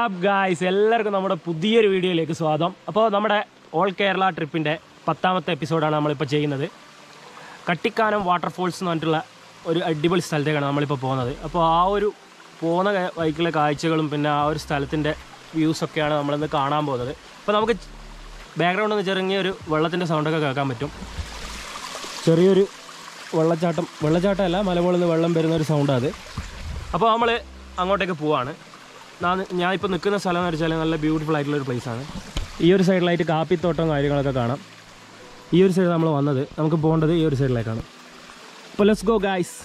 WhatsApp guys എല്ലാവർക്കും നമ്മുടെ പുതിയൊരു വീഡിയോയിലേക്ക് സ്വാഗതം അപ്പോൾ നമ്മുടെ ഓൾ കേരള ട്രിപ്പിൻ്റെ പത്താമത്തെ എപ്പിസോഡാണ് നമ്മളിപ്പോൾ ചെയ്യുന്നത് കട്ടിക്കാനം വാട്ടർഫോൾസ് എന്ന് പറഞ്ഞിട്ടുള്ള ഒരു അടിപൊളി സ്ഥലത്തേക്കാണ് നമ്മളിപ്പോൾ പോകുന്നത് അപ്പോൾ ആ ഒരു പോകുന്ന ക- വഴിക്കുള്ള കാഴ്ചകളും പിന്നെ ആ ഒരു സ്ഥലത്തിൻ്റെ വ്യൂസൊക്കെയാണ് നമ്മളിന്ന് കാണാൻ പോകുന്നത് അപ്പോൾ നമുക്ക് ബാക്ക്ഗ്രൗണ്ടിൽ നിന്ന് ചെറിയ ഒരു വെള്ളത്തിൻ്റെ സൗണ്ടൊക്കെ കേൾക്കാൻ പറ്റും ചെറിയൊരു വെള്ളച്ചാട്ടം വെള്ളച്ചാട്ടമല്ല മലമുകളിൽ നിന്ന് വെള്ളം വരുന്ന ഒരു സൗണ്ടാണ് അത് അപ്പോൾ നമ്മൾ അങ്ങോട്ടേക്ക് പോവാണ് ഞാൻ ഞാനിപ്പോൾ നിൽക്കുന്ന സ്ഥലം എന്ന് വെച്ചാൽ നല്ല ബ്യൂട്ടിഫുൾ ആയിട്ടുള്ള ഒരു place ആണ് ഈ ഒരു സൈഡിലായിട്ട് കാപ്പിത്തോട്ടം കാര്യങ്ങളൊക്കെ കാണാം ഈ ഒരു സൈഡ് നമ്മൾ വന്നത് നമുക്ക് പോകേണ്ടത് ഈ ഒരു സൈഡിലേക്കാണ് അപ്പോൾ ലെറ്റ്സ് ഗോ ഗായ്സ്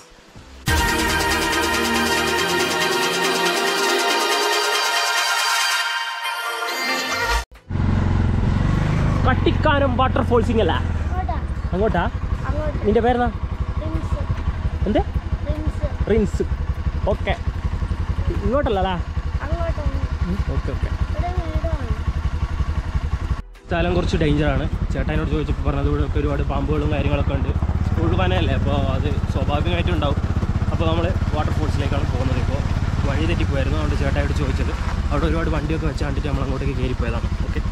കട്ടിക്കാനം വാട്ടർഫോൾസിംഗ് അല്ല അങ്ങോട്ടാ അങ്ങോട്ടാ അങ്ങോട്ട് നിന്റെ പേരെന്നാ റിംസ് എന്ത് റിംസ് റിൻസ് ഓക്കെ ഇങ്ങോട്ടല്ലടാ അങ്ങോട്ടാണ് ഓക്കെ ഓക്കെ ഇവിടെ വീടാണ് സ്ഥലം കുറച്ച് ഡേഞ്ചറാണ് ചേട്ടാനോട് ചോദിച്ചപ്പോൾ പറഞ്ഞത് ഇവിടെ ഒക്കെ ഒരുപാട് പാമ്പുകളും കാര്യങ്ങളൊക്കെ ഉണ്ട് സ്കൂൾ പനയല്ലേ അപ്പോൾ അത് സ്വാഭാവികമായിട്ടും ഉണ്ടാവും അപ്പോൾ നമ്മൾ വാട്ടർഫോൾസിലേക്കാണ് പോകുന്നത് ഇപ്പോൾ വഴി തെറ്റിപ്പോയായിരുന്നു അതുകൊണ്ട് ചേട്ടായോട് ചോദിച്ചത് അവിടെ ഒരുപാട് വണ്ടിയൊക്കെ വെച്ച് കണ്ടിട്ട് നമ്മൾ അങ്ങോട്ടേക്ക് കയറിപ്പോയതാണ് ഓക്കെ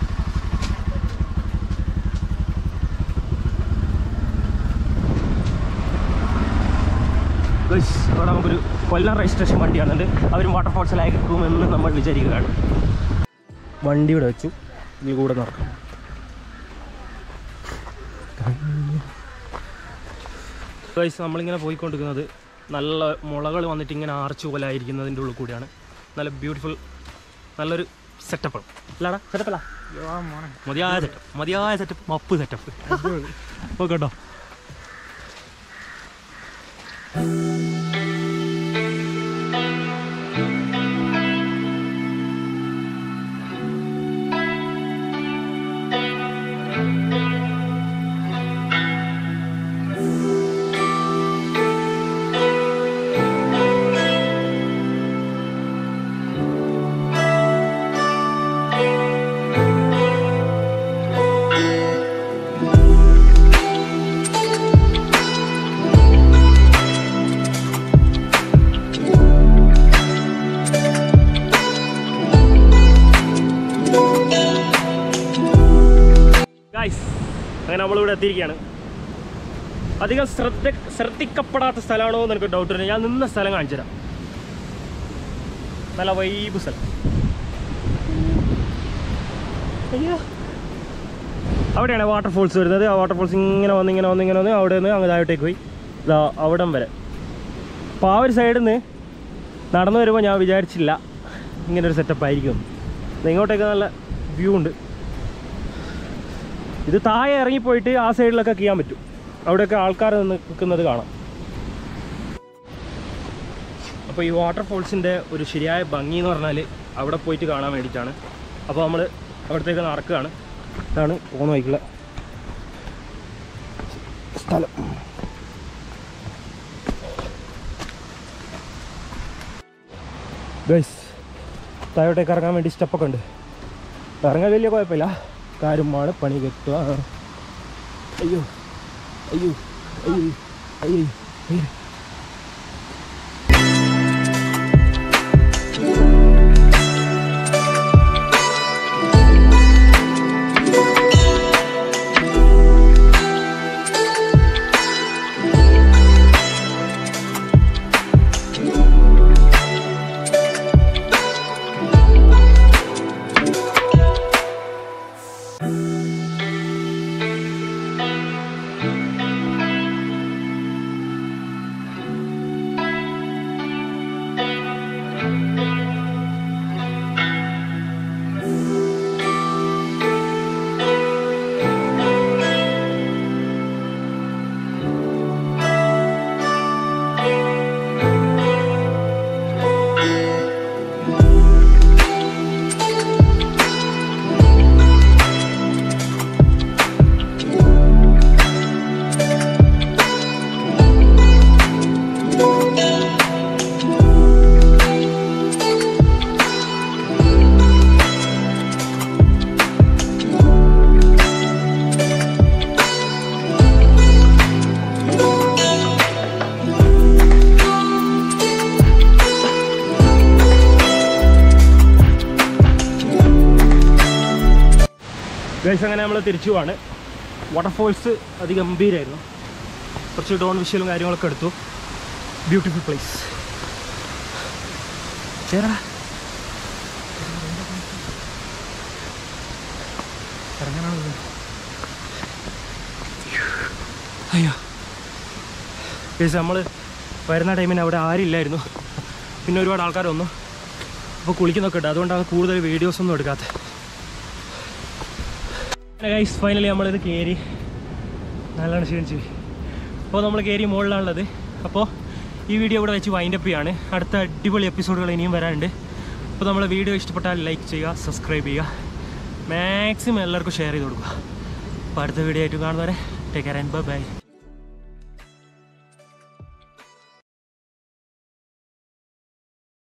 അവിടെ നമുക്കൊരു കൊല്ലം രജിസ്ട്രേഷൻ വണ്ടി വന്നിട്ട് അവരും വാട്ടർഫോൾസിലായിരിക്കുമെന്ന് നമ്മൾ വിചാരിക്കുകയാണ് വണ്ടി ഇവിടെ വെച്ചു ഇനി കൂടെ നടക്കാം ഗൈസ് നമ്മളിങ്ങനെ പോയിക്കൊണ്ടിരിക്കുന്നത് നല്ല മുളകൾ വന്നിട്ട് ഇങ്ങനെ ആർച്ച് പോലെ ആയിരിക്കുന്നതിൻ്റെ ഉള്ളിൽ കൂടിയാണ് നല്ല ബ്യൂട്ടിഫുൾ നല്ലൊരു സെറ്റപ്പ് അല്ലാടാ സെറ്റപ്പല്ല മതിയായ സെറ്റപ്പ് മതിയായ സെറ്റപ്പ് മപ്പ് സെറ്റപ്പ് ഓക്കെ കേട്ടോ ഗായ്സ് അങ്ങനെ നമ്മളിവിടെ എത്തിയിരിക്കുകയാണ് അധികം ശ്രദ്ധ ശ്രദ്ധിക്കപ്പെടാത്ത സ്ഥലമാണോ എന്ന് എനിക്ക് ഡൗട്ട് ഉണ്ട് ഞാൻ നിന്ന സ്ഥലം കാണിച്ചു തരാം നല്ല വൈബ് സ്ഥലം അയ്യോ അവിടെയാണ് വാട്ടർഫോൾസ് വരുന്നത് ആ വാട്ടർഫോൾസ് ഇങ്ങനെ വന്ന് ഇങ്ങനെ വന്ന് ഇങ്ങനെ വന്ന് അവിടെ നിന്ന് അങ്ങ് താഴോട്ടേക്ക് പോയി ഇതാ അവിടം വരെ അപ്പോൾ ആ ഒരു സൈഡിൽ നിന്ന് നടന്നു വരുമ്പോൾ ഞാൻ വിചാരിച്ചില്ല ഇങ്ങനെ ഒരു സെറ്റപ്പ് ആയിരിക്കും ദേ ഇങ്ങോട്ടേക്ക് നല്ല വ്യൂ ഉണ്ട് ഇത് താഴെ ഇറങ്ങിപ്പോയിട്ട് ആ സൈഡിലൊക്കെ ചെയ്യാൻ പറ്റും അവിടെയൊക്കെ ആൾക്കാർ നിന്ന് നിൽക്കുന്നത് കാണാം അപ്പോൾ ഈ വാട്ടർഫോൾസിൻ്റെ ഒരു ശരിയായ ഭംഗി എന്ന് പറഞ്ഞാൽ അവിടെ പോയിട്ട് കാണാൻ വേണ്ടിയിട്ടാണ് അപ്പോൾ നമ്മൾ അവിടത്തേക്ക് നടക്കുകയാണ് ഇതാണ് പോകുന്ന വഴിക്കുള്ള സ്ഥലം ഗൈസ് താഴോട്ടേക്ക് ഇറങ്ങാൻ വേണ്ടി സ്റ്റെപ്പൊക്കെ ഉണ്ട് ഇറങ്ങാൻ വലിയ കുഴപ്പമില്ല കാര്യമാണ് പണി കെട്ടുക അയ്യോ അയ്യോ അയ്യോ അയ്യോ അയ്യോ ഗൈസ് അങ്ങനെ നമ്മൾ തിരിച്ചു പോവാണ് വാട്ടർഫോൾസ് അതിഗംഭീരമായിരുന്നു കുറച്ച് ഡോൺ വിഷ്വലും കാര്യങ്ങളൊക്കെ എടുത്തു ബ്യൂട്ടിഫുൾ പ്ലേസ് ചേരാ ഇറങ്ങാനാണ് അയ്യോ ഗൈസ് നമ്മൾ വരുന്ന ടൈമിന് അവിടെ ആരില്ലായിരുന്നു പിന്നെ ഒരുപാട് ആൾക്കാർ വന്നു അപ്പോൾ കുളിക്കുന്നൊക്കെ ഉണ്ട് അതുകൊണ്ടാണ് കൂടുതൽ വീഡിയോസ് ഒന്നും എടുക്കാത്തത് ഗൈസ് ഫൈനലി നമ്മളിത് കയറി നല്ലോണം ക്ഷീണിച്ച് അപ്പോൾ നമ്മൾ കയറി മുകളിലാണുള്ളത് അപ്പോൾ ഈ വീഡിയോ ഇവിടെ വെച്ച് വൈൻഡപ്പ് ചെയ്യാണ് അടുത്ത അടിപൊളി എപ്പിസോഡുകൾ ഇനിയും വരാനുണ്ട് അപ്പോൾ നമ്മൾ വീഡിയോ ഇഷ്ടപ്പെട്ടാൽ ലൈക്ക് ചെയ്യുക സബ്സ്ക്രൈബ് ചെയ്യുക മാക്സിമം എല്ലാവർക്കും ഷെയർ ചെയ്ത് കൊടുക്കുക അപ്പോൾ അടുത്ത വീഡിയോ ആയിട്ട് കാണുന്നവരെ ടേക്ക് കെയർ ആൻഡ് ബൈ